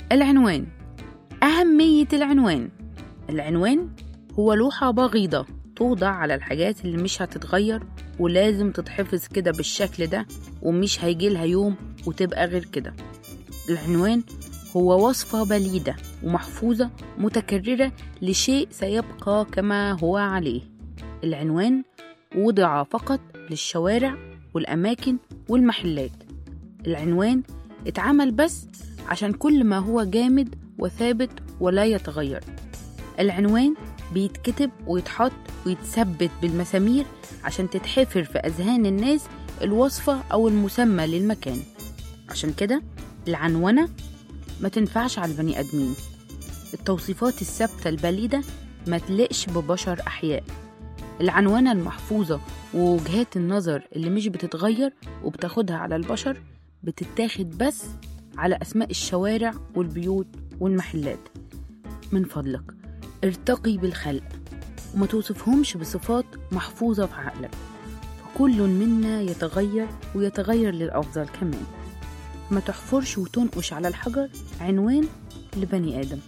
العنوان أهمية العنوان العنوان هو لوحة بغيضة توضع على الحاجات اللي مش هتتغير ولازم تتحفظ كده بالشكل ده ومش هيجيلها يوم وتبقى غير كده العنوان هو وصفة بليدة ومحفوظة متكررة لشيء سيبقى كما هو عليه العنوان وضع فقط للشوارع والأماكن والمحلات العنوان اتعمل بس عشان كل ما هو جامد وثابت ولا يتغير العنوان بيتكتب ويتحط ويتثبت بالمسامير عشان تتحفر في أذهان الناس الوصفة أو المسمى للمكان عشان كده العنونة ما تنفعش على البني آدمين التوصيفات الثابتة البليدة ما تلقش ببشر أحياء العنونة المحفوظة ووجهات النظر اللي مش بتتغير وبتاخدها على البشر بتتاخد بس على أسماء الشوارع والبيوت والمحلات من فضلك ارتقي بالخلق وما توصفهمش بصفات محفوظة في عقلك فكل منا يتغير ويتغير للأفضل كمان ما تحفرش وتنقش على الحجر عنوان لبني آدم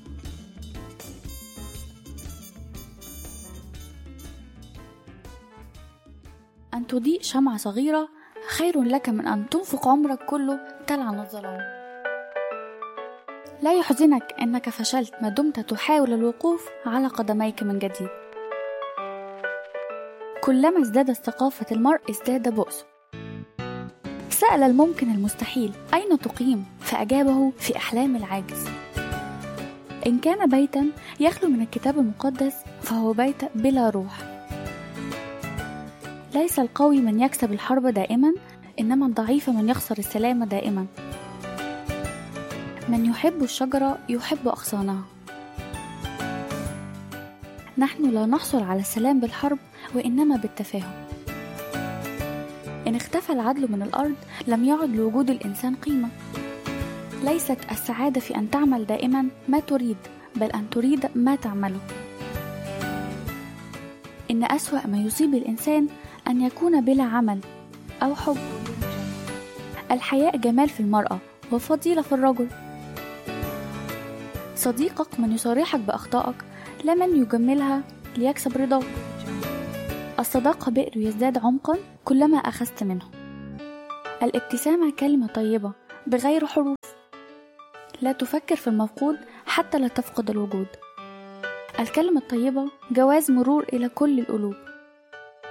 أن تضيء شمعة صغيرة خير لك من أن تنفق عمرك كله تلعن الظلام لا يحزنك أنك فشلت ما دمت تحاول الوقوف على قدميك من جديد كلما ازدادت ثقافة المرء ازداد بؤسه سأل الممكن المستحيل أين تقيم فأجابه في أحلام العاجز إن كان بيتا يخلو من الكتاب المقدس فهو بيت بلا روح ليس القوي من يكسب الحرب دائما إنما الضعيف من يخسر السلام دائما من يحب الشجرة يحب أغصانها نحن لا نحصل على السلام بالحرب وإنما بالتفاهم إن اختفى العدل من الأرض لم يعد لوجود الإنسان قيمة ليست السعادة في أن تعمل دائما ما تريد بل أن تريد ما تعمله إن أسوأ ما يصيب الإنسان أن يكون بلا عمل أو حب الحياء جمال في المرأة وفضيلة في الرجل صديقك من يصارحك بأخطائك لا من يجملها ليكسب رضاك الصداقة بئر يزداد عمقا كلما أخذت منه الابتسامة كلمة طيبة بغير حروف لا تفكر في المفقود حتى لا تفقد الوجود الكلمة الطيبة جواز مرور إلى كل القلوب